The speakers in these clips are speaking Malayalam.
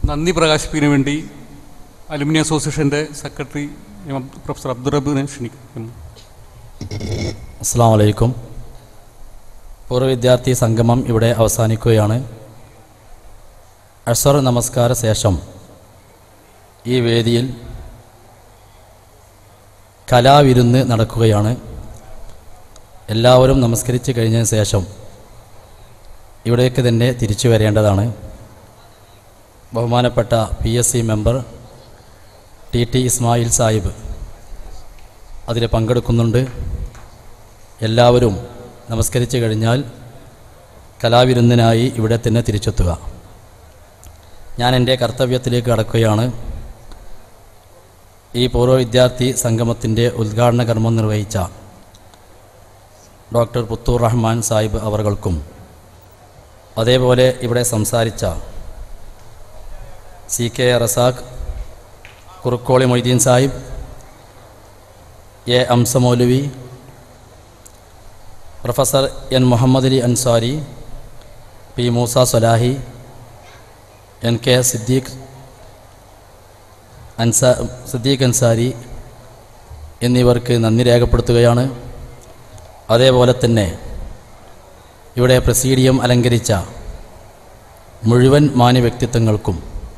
നന്ദി പ്രകാശിപ്പിക്കുന്നതിന് വേണ്ടി അലുമിനി അസോസിയേഷൻ്റെ സെക്രട്ടറി എം അബ്ദു- പ്രൊഫസർ അബ്ദുറബിനെ ക്ഷണിക്കുന്നു അസ്സാം വലൈക്കും പൂർവ്വ വിദ്യാർത്ഥി സംഗമം ഇവിടെ അവസാനിക്കുകയാണ് അസർ നമസ്കാര ശേഷം ഈ വേദിയിൽ കലാവിരുന്ന് നടക്കുകയാണ് എല്ലാവരും നമസ്കരിച്ച് കഴിഞ്ഞതിന് ശേഷം ഇവിടേക്ക് തന്നെ തിരിച്ചു വരേണ്ടതാണ് ബഹുമാനപ്പെട്ട P S C member T T Ismail Sahib അതിൽ പങ്കെടുക്കുന്നുണ്ട് എല്ലാവരും നമസ്കരിച്ചു കഴിഞ്ഞാൽ കലാവിരുന്നിനായി ഇവിടെ തന്നെ തിരിച്ചെത്തുക ഞാൻ എൻ്റെ കർത്തവ്യത്തിലേക്ക് കടക്കുകയാണ് ഈ പൂർവ്വ വിദ്യാർത്ഥി സംഗമത്തിൻ്റെ ഉദ്ഘാടന കർമ്മം നിർവഹിച്ച ഡോക്ടർ പുത്തൂർ റഹ്മാൻ സാഹിബ് അവർകൾക്കും അതേപോലെ ഇവിടെ സംസാരിച്ച C K Razak Kurukkoli Moideen Sahib A Amsa Maulavi professor N Muhammad Ali Ansari P Moosa Swalahi N K Siddique അൻസാ സിദ്ദീഖ് അൻസാരി എന്നിവർക്ക് നന്ദി രേഖപ്പെടുത്തുകയാണ് അതേപോലെ തന്നെ ഇവിടെ പ്രസീഡിയം അലങ്കരിച്ച മുഴുവൻ മാന്യ വ്യക്തിത്വങ്ങൾക്കും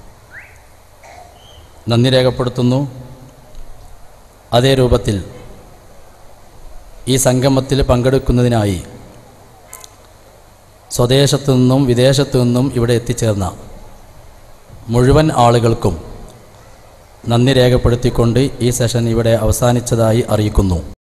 നന്ദി രേഖപ്പെടുത്തുന്നു അതേ രൂപത്തിൽ ഈ സംഗമത്തിൽ പങ്കെടുക്കുന്നതിനായി സ്വദേശത്തു നിന്നും വിദേശത്തു നിന്നും ഇവിടെ എത്തിച്ചേർന്ന മുഴുവൻ ആളുകൾക്കും നന്ദി രേഖപ്പെടുത്തിക്കൊണ്ട് ഈ സെഷൻ ഇവിടെ അവസാനിച്ചതായി അറിയിക്കുന്നു